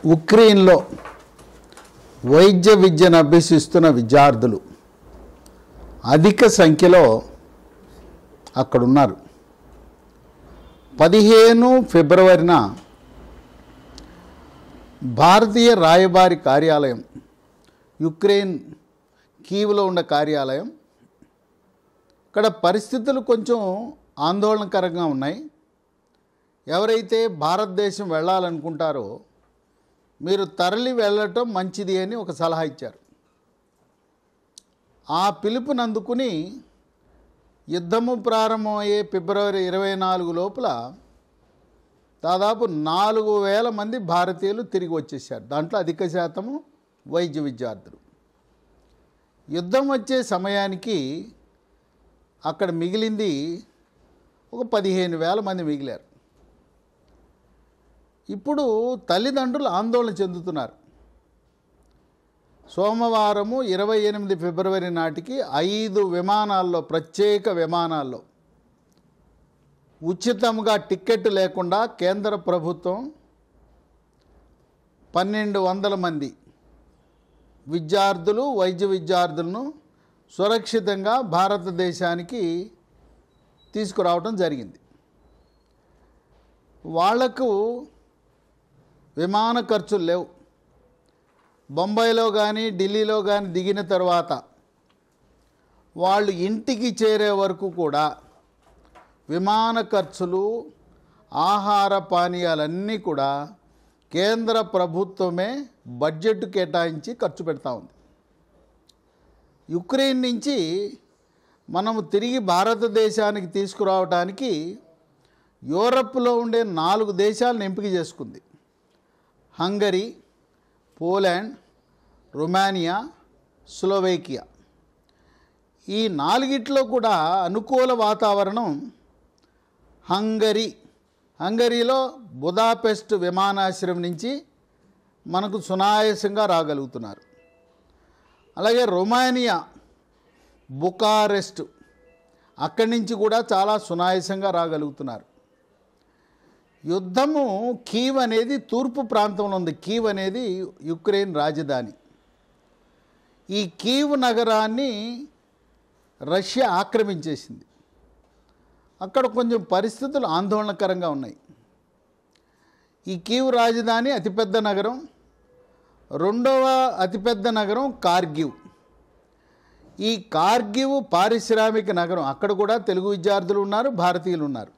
ఉక్రెయిన్లో వైద్య విద్యను అభ్యసిస్తున్న విద్యార్థులు అధిక సంఖ్యలో అక్కడున్నారు పదిహేను ఫిబ్రవరిన భారతీయ రాయబారి కార్యాలయం యుక్రెయిన్ కీవ్లో ఉన్న కార్యాలయం ఇక్కడ పరిస్థితులు కొంచెం ఆందోళనకరంగా ఉన్నాయి ఎవరైతే భారతదేశం వెళ్ళాలనుకుంటారో మీరు తరలి వెళ్ళటం మంచిది అని ఒక సలహా ఇచ్చారు ఆ పిలుపుని అందుకుని యుద్ధము ప్రారంభమయ్యే ఫిబ్రవరి ఇరవై నాలుగు లోపల దాదాపు నాలుగు వేల మంది భారతీయులు తిరిగి వచ్చేసారు దాంట్లో అధిక శాతము వైద్య విద్యార్థులు యుద్ధం వచ్చే సమయానికి అక్కడ మిగిలింది ఒక పదిహేను వేల మంది మిగిలారు ఇప్పుడు తల్లిదండ్రులు ఆందోళన చెందుతున్నారు సోమవారము ఇరవై ఎనిమిది ఫిబ్రవరి నాటికి ఐదు విమానాల్లో ప్రత్యేక విమానాల్లో ఉచితంగా టిక్కెట్ లేకుండా కేంద్ర ప్రభుత్వం పన్నెండు వందల మంది విద్యార్థులు వైద్య విద్యార్థులను సురక్షితంగా భారతదేశానికి తీసుకురావడం జరిగింది వాళ్లకు విమాన ఖర్చులు లేవు బొంబాయిలో కానీ ఢిల్లీలో కానీ దిగిన తర్వాత వాళ్ళు ఇంటికి చేరే వరకు కూడా విమాన ఖర్చులు ఆహార పానీయాలన్నీ కూడా కేంద్ర ప్రభుత్వమే బడ్జెట్ కేటాయించి ఖర్చు పెడతా ఉంది యుక్రెయిన్ నుంచి మనము తిరిగి భారతదేశానికి తీసుకురావడానికి యూరప్లో ఉండే నాలుగు దేశాలను ఎంపిక చేసుకుంది హంగరీ పోలాండ్ రొమానియా స్లోవేకియా ఈ నాలుగిట్లో కూడా అనుకూల వాతావరణం హంగరీ హంగరీలో బుదాపెస్ట్ విమానాశ్రయం నుంచి మనకు సునాయాసంగా రాగలుగుతున్నారు అలాగే రొమానియా బుకారెస్ట్ అక్కడి నుంచి కూడా చాలా సునాయాసంగా రాగలుగుతున్నారు యుద్ధము కీవ్ అనేది తూర్పు ప్రాంతంలో ఉంది కీవ్ అనేది యుక్రెయిన్ రాజధాని ఈ కీవ్ నగరాన్ని రష్యా ఆక్రమించేసింది అక్కడ కొంచెం పరిస్థితులు ఆందోళనకరంగా ఉన్నాయి ఈ కీవ్ రాజధాని అతిపెద్ద నగరం రెండవ అతిపెద్ద నగరం కార్గివ్ ఈ కార్గివ్ పారిశ్రామిక నగరం అక్కడ కూడా తెలుగు విద్యార్థులు ఉన్నారు భారతీయులు ఉన్నారు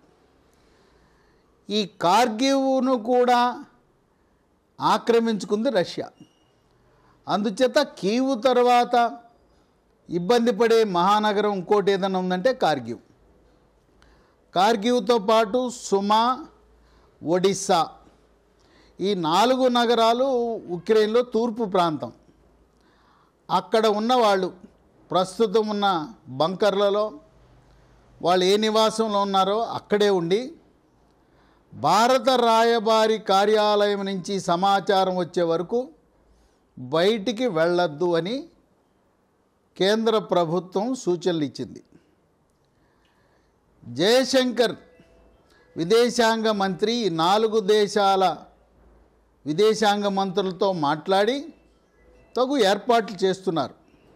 ఈ కార్గివ్ను కూడా ఆక్రమించుకుంది రష్యా అందుచేత కీవు తర్వాత ఇబ్బంది పడే మహానగరం ఇంకోటి ఏదైనా ఉందంటే కార్గివ్ కార్గివ్తో పాటు సుమా ఒడిస్సా ఈ నాలుగు నగరాలు ఉక్రెయిన్లో తూర్పు ప్రాంతం అక్కడ ఉన్నవాళ్ళు ప్రస్తుతం ఉన్న బంకర్లలో వాళ్ళు ఏ నివాసంలో ఉన్నారో అక్కడే ఉండి భారత రాయబారి కార్యాలయం నుంచి సమాచారం వచ్చే వరకు బయటికి వెళ్ళొద్దు అని కేంద్ర ప్రభుత్వం సూచనలు ఇచ్చింది జయశంకర్ విదేశాంగ మంత్రి ఈ నాలుగు దేశాల విదేశాంగ మంత్రులతో మాట్లాడి తగు ఏర్పాట్లు చేస్తున్నారు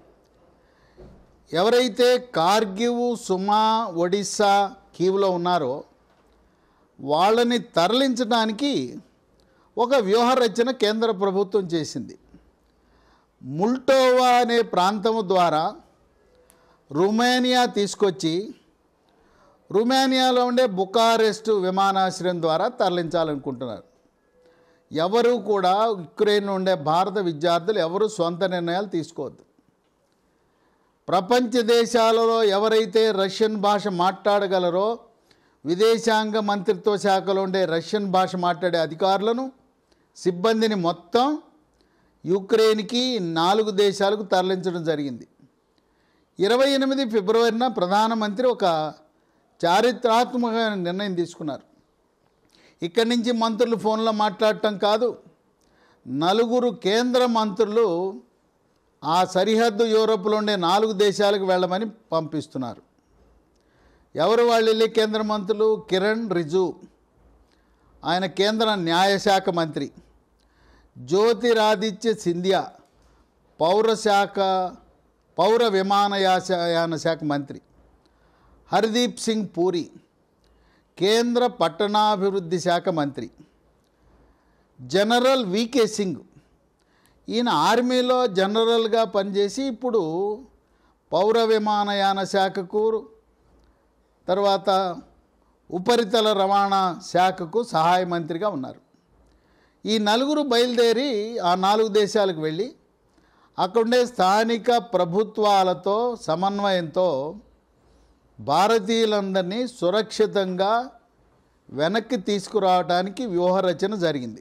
ఎవరైతే కార్గివ్ సుమా ఒడిస్సా కీవ్లో ఉన్నారో వాళ్ళని తరలించడానికి ఒక వ్యూహ రచన కేంద్ర ప్రభుత్వం చేసింది ముల్టోవా అనే ప్రాంతము ద్వారా రుమేనియా తీసుకొచ్చి రుమేనియాలో ఉండే బుకారెస్ట్ విమానాశ్రయం ద్వారా తరలించాలనుకుంటున్నారు ఎవరు కూడా యుక్రెయిన్ ఉండే భారత విద్యార్థులు ఎవరు సొంత నిర్ణయాలు తీసుకోవద్దు ప్రపంచ దేశాలలో ఎవరైతే రష్యన్ భాష మాట్లాడగలరో విదేశాంగ మంత్రిత్వ శాఖలో ఉండే రష్యన్ భాష మాట్లాడే అధికారులను సిబ్బందిని మొత్తం యుక్రెయిన్కి నాలుగు దేశాలకు తరలించడం జరిగింది ఇరవై ఎనిమిది ఫిబ్రవరిన ప్రధానమంత్రి ఒక చారిత్రాత్మక నిర్ణయం తీసుకున్నారు ఇక్కడి నుంచి మంత్రులు ఫోన్లో మాట్లాడటం కాదు నలుగురు కేంద్ర మంత్రులు ఆ సరిహద్దు యూరోప్లో ఉండే నాలుగు దేశాలకు వెళ్ళమని పంపిస్తున్నారు ఎవరు వాళ్ళు వెళ్ళి కేంద్ర మంత్రులు కిరణ్ రిజు ఆయన కేంద్ర న్యాయశాఖ మంత్రి జ్యోతిరాదిత్య సింధియా పౌరశాఖ పౌర విమానయాన శాఖ మంత్రి హర్దీప్ సింగ్ పూరి కేంద్ర పట్టణాభివృద్ధి శాఖ మంత్రి జనరల్ వికే సింగ్ ఈయన ఆర్మీలో జనరల్గా పనిచేసి ఇప్పుడు పౌర విమానయాన శాఖకు తర్వాత ఉపరితల రవాణా శాఖకు సహాయ మంత్రిగా ఉన్నారు ఈ నలుగురు బయలుదేరి ఆ నాలుగు దేశాలకు వెళ్ళి అక్కడుండే స్థానిక ప్రభుత్వాలతో సమన్వయంతో భారతీయులందరినీ సురక్షితంగా వెనక్కి తీసుకురావడానికి వ్యూహరచన జరిగింది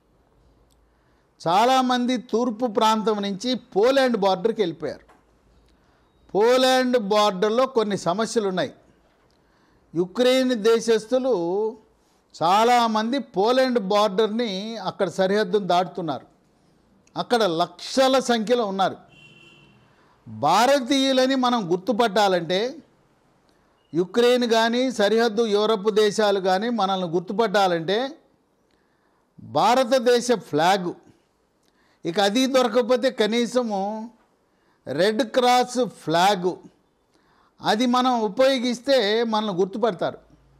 చాలామంది తూర్పు ప్రాంతం నుంచి పోలాండ్ బార్డర్కి వెళ్ళిపోయారు పోలాండ్ బార్డర్లో కొన్ని సమస్యలు ఉన్నాయి యుక్రెయిన్ దేశస్తులు చాలామంది పోలాండ్ బార్డర్ని అక్కడ సరిహద్దును దాటుతున్నారు అక్కడ లక్షల సంఖ్యలో ఉన్నారు భారతీయులని మనం గుర్తుపట్టాలంటే యుక్రెయిన్ కానీ సరిహద్దు యూరప్ దేశాలు కానీ మనల్ని గుర్తుపట్టాలంటే భారతదేశ ఫ్లాగు ఇక అది దొరకకపోతే కనీసము రెడ్ క్రాస్ ఫ్లాగు అది మనం ఉపయోగిస్తే మనల్ని గుర్తుపడతారు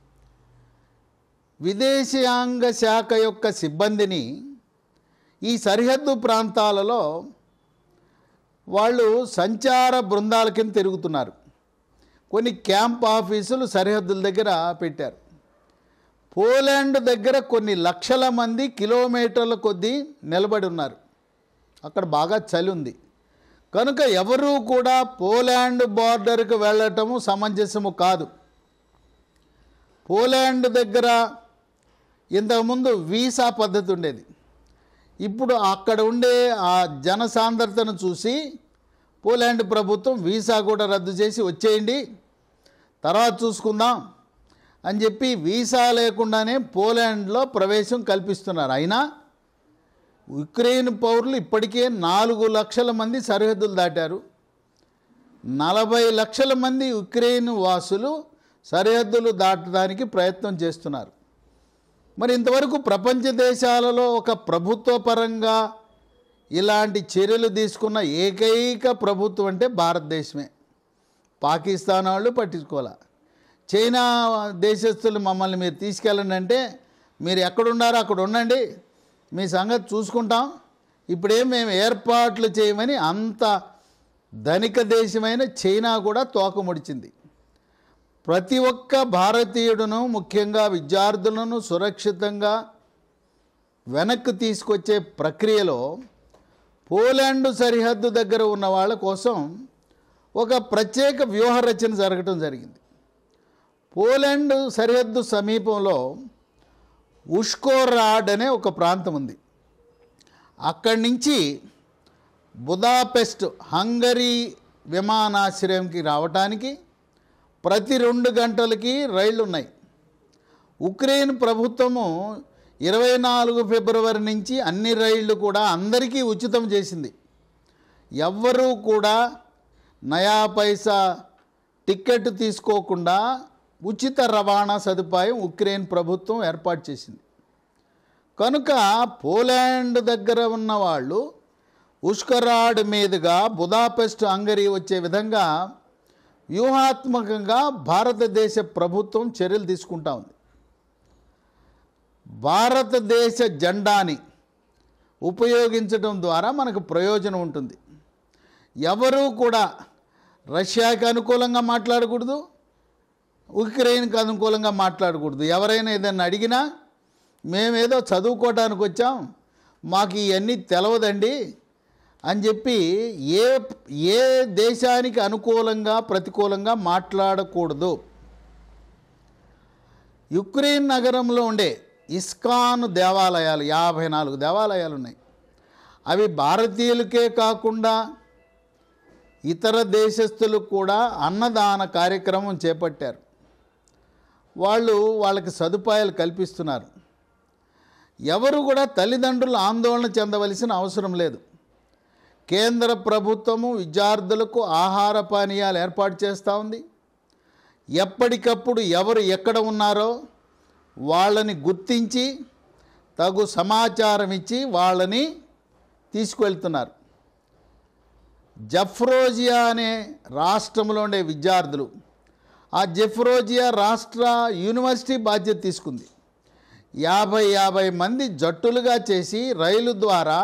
విదేశాంగ శాఖ యొక్క సిబ్బందిని ఈ సరిహద్దు ప్రాంతాలలో వాళ్ళు సంచార బృందాల కింద తిరుగుతున్నారు కొన్ని క్యాంప్ ఆఫీసులు సరిహద్దుల దగ్గర పెట్టారు పోలాండ్ దగ్గర కొన్ని లక్షల మంది కిలోమీటర్ల కొద్దీ నిలబడి ఉన్నారు అక్కడ బాగా చలి ఉంది కనుక ఎవరూ కూడా పోలాండ్ బార్డర్కి వెళ్ళటము సమంజసము కాదు పోలాండ్ దగ్గర ఇంతకుముందు వీసా పద్ధతి ఉండేది ఇప్పుడు అక్కడ ఉండే ఆ జనసాంద్రతను చూసి పోలాండ్ ప్రభుత్వం వీసా కూడా రద్దు చేసి వచ్చేయండి తర్వాత చూసుకుందాం అని చెప్పి వీసా లేకుండానే పోలాండ్లో ప్రవేశం కల్పిస్తున్నారు అయినా ఉక్రెయిన్ పౌరులు ఇప్పటికే నాలుగు లక్షల మంది సరిహద్దులు దాటారు నలభై లక్షల మంది ఉక్రెయిన్ వాసులు సరిహద్దులు దాటడానికి ప్రయత్నం చేస్తున్నారు మరి ఇంతవరకు ప్రపంచ దేశాలలో ఒక ప్రభుత్వ పరంగా ఇలాంటి చర్యలు తీసుకున్న ఏకైక ప్రభుత్వం అంటే భారతదేశమే పాకిస్తాన్ వాళ్ళు పట్టించుకోలే చైనా దేశస్తులు మమ్మల్ని మీరు తీసుకెళ్ళండి అంటే మీరు ఎక్కడున్నారో అక్కడ ఉండండి మీ సంగతి చూసుకుంటాం ఇప్పుడేం మేము ఏర్పాట్లు చేయమని అంత ధనిక దేశమైన చైనా కూడా తోక ముడిచింది ప్రతి ఒక్క భారతీయుడును ముఖ్యంగా విద్యార్థులను సురక్షితంగా వెనక్కి తీసుకొచ్చే ప్రక్రియలో పోలాండ్ సరిహద్దు దగ్గర ఉన్న వాళ్ళ కోసం ఒక ప్రత్యేక వ్యూహ రచన జరగటం జరిగింది పోలాండ్ సరిహద్దు సమీపంలో ఉష్కోరాడ్ అనే ఒక ప్రాంతం ఉంది అక్కడి నుంచి బుదాపెస్ట్ హంగరీ విమానాశ్రయంకి రావటానికి ప్రతి రెండు గంటలకి రైళ్లు ఉన్నాయి ఉక్రెయిన్ ప్రభుత్వము ఇరవై నాలుగు ఫిబ్రవరి నుంచి అన్ని రైళ్లు కూడా అందరికీ ఉచితం చేసింది ఎవ్వరూ కూడా నయా పైసా టికెట్ తీసుకోకుండా ఉచిత రవాణా సదుపాయం ఉక్రెయిన్ ప్రభుత్వం ఏర్పాటు చేసింది కనుక పోలాండ్ దగ్గర ఉన్న వాళ్ళు ఉష్కరాడ్ మీదుగా బుదాపెస్ట్ హంగరీ వచ్చే విధంగా వ్యూహాత్మకంగా భారతదేశ ప్రభుత్వం చర్యలు తీసుకుంటా ఉంది భారతదేశ జెండాని ఉపయోగించడం ద్వారా మనకు ప్రయోజనం ఉంటుంది ఎవరూ కూడా రష్యాకి అనుకూలంగా మాట్లాడకూడదు ఉక్రెయిన్కి అనుకూలంగా మాట్లాడకూడదు ఎవరైనా ఏదైనా అడిగినా మేమేదో చదువుకోవడానికి వచ్చాం మాకు ఇవన్నీ తెలవదండి అని చెప్పి ఏ ఏ దేశానికి అనుకూలంగా ప్రతికూలంగా మాట్లాడకూడదు యుక్రెయిన్ నగరంలో ఉండే ఇస్కాన్ దేవాలయాలు యాభై నాలుగు దేవాలయాలు ఉన్నాయి అవి భారతీయులకే కాకుండా ఇతర దేశస్తులకు కూడా అన్నదాన కార్యక్రమం చేపట్టారు వాళ్ళు వాళ్ళకి సదుపాయాలు కల్పిస్తున్నారు ఎవరు కూడా తల్లిదండ్రులు ఆందోళన చెందవలసిన అవసరం లేదు కేంద్ర ప్రభుత్వము విద్యార్థులకు ఆహార పానీయాలు ఏర్పాటు చేస్తూ ఉంది ఎప్పటికప్పుడు ఎవరు ఎక్కడ ఉన్నారో వాళ్ళని గుర్తించి తగు సమాచారం ఇచ్చి వాళ్ళని తీసుకువెళ్తున్నారు జఫ్రోజియా అనే రాష్ట్రంలో ఉండే విద్యార్థులు ఆ జఫ్రోజియా రాష్ట్ర యూనివర్సిటీ బాధ్యత తీసుకుంది యాభై యాభై మంది జట్టులుగా చేసి రైలు ద్వారా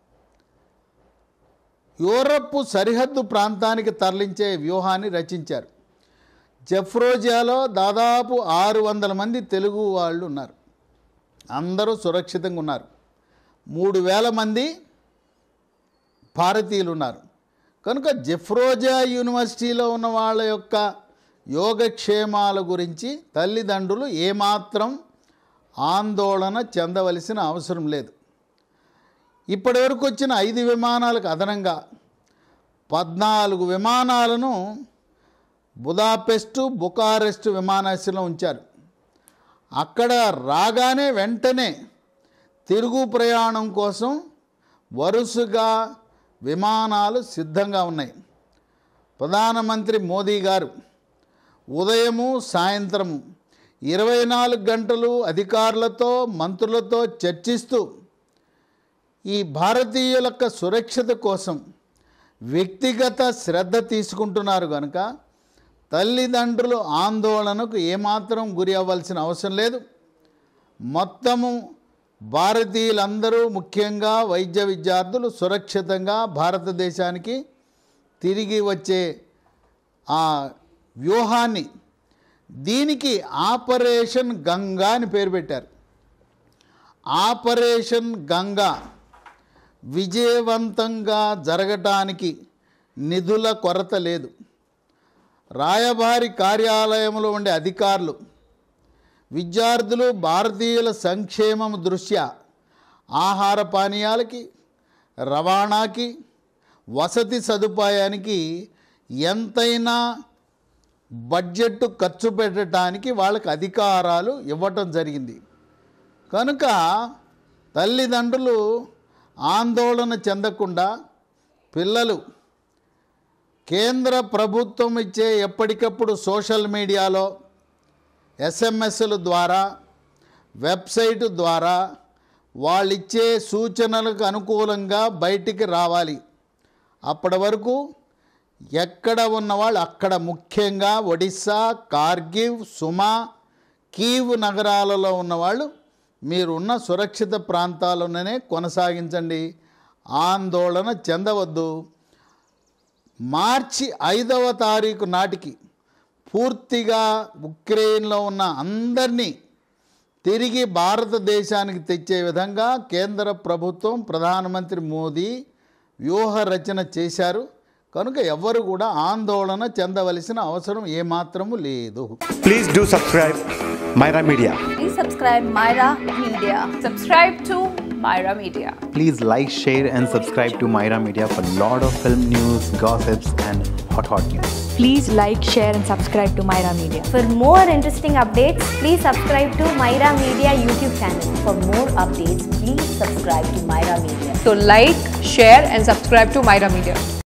యూరప్ సరిహద్దు ప్రాంతానికి తరలించే వ్యూహాన్ని రచించారు జఫ్రోజియాలో దాదాపు ఆరు వందల మంది తెలుగు వాళ్ళు ఉన్నారు అందరూ సురక్షితంగా ఉన్నారు మూడు వేల మంది భారతీయులు ఉన్నారు కనుక జెఫ్రోజా యూనివర్సిటీలో ఉన్న వాళ్ళ యొక్క యోగక్షేమాల గురించి తల్లిదండ్రులు ఏమాత్రం ఆందోళన చెందవలసిన అవసరం లేదు ఇప్పటి వరకు వచ్చిన ఐదు విమానాలకు అదనంగా పద్నాలుగు విమానాలను బుదాపెస్టు బుకారెస్ట్ విమానాశ్రయంలో ఉంచారు అక్కడ రాగానే వెంటనే తిరుగు ప్రయాణం కోసం వరుసగా విమానాలు సిద్ధంగా ఉన్నాయి ప్రధానమంత్రి మోదీ గారు ఉదయము సాయంత్రము ఇరవై నాలుగు గంటలు అధికారులతో మంత్రులతో చర్చిస్తూ ఈ భారతీయుల యొక్క సురక్షత కోసం వ్యక్తిగత శ్రద్ధ తీసుకుంటున్నారు కనుక తల్లిదండ్రులు ఆందోళనకు ఏమాత్రం గురి అవ్వాల్సిన అవసరం లేదు మొత్తము భారతీయులందరూ ముఖ్యంగా వైద్య విద్యార్థులు సురక్షితంగా భారతదేశానికి తిరిగి వచ్చే ఆ వ్యూహాన్ని దీనికి ఆపరేషన్ గంగా అని పేరు పెట్టారు ఆపరేషన్ గంగా విజయవంతంగా జరగటానికి నిధుల కొరత లేదు రాయబారి కార్యాలయంలో ఉండే అధికారులు విద్యార్థులు భారతీయుల సంక్షేమం దృష్ట్యా ఆహార పానీయాలకి రవాణాకి వసతి సదుపాయానికి ఎంతైనా బడ్జెట్ ఖర్చు పెట్టడానికి వాళ్ళకి అధికారాలు ఇవ్వటం జరిగింది కనుక తల్లిదండ్రులు ఆందోళన చెందకుండా పిల్లలు కేంద్ర ప్రభుత్వం ఇచ్చే ఎప్పటికప్పుడు సోషల్ మీడియాలో ఎస్ఎంఎస్ల ద్వారా వెబ్సైట్ ద్వారా వాళ్ళిచ్చే సూచనలకు అనుకూలంగా బయటికి రావాలి అప్పటి వరకు ఎక్కడ ఉన్నవాళ్ళు అక్కడ ముఖ్యంగా ఒడిస్సా కార్గివ్ సుమా కీవ్ నగరాలలో ఉన్నవాళ్ళు మీరున్న సురక్షిత ప్రాంతాల్లోనే కొనసాగించండి ఆందోళన చెందవద్దు మార్చి ఐదవ తారీఖు నాటికి పూర్తిగా ఉక్రెయిన్లో ఉన్న అందరినీ తిరిగి భారతదేశానికి తెచ్చే విధంగా కేంద్ర ప్రభుత్వం ప్రధానమంత్రి మోదీ వ్యూహ రచన చేశారు కనుక ఎవ్వరు కూడా ఆందోళన చెందవలసిన అవసరం ఏమాత్రము లేదు Please do subscribe Myra Media. Please subscribe Myra Media. Subscribe to Myra Media. Please like, share, and subscribe to Myra Media for lot of film news, gossips, and hot hot news. Please like, share, and subscribe to Myra Media. For more interesting updates, please subscribe to Myra Media YouTube channel. For more updates, please subscribe to Myra Media. So like, share and subscribe to Myra Media.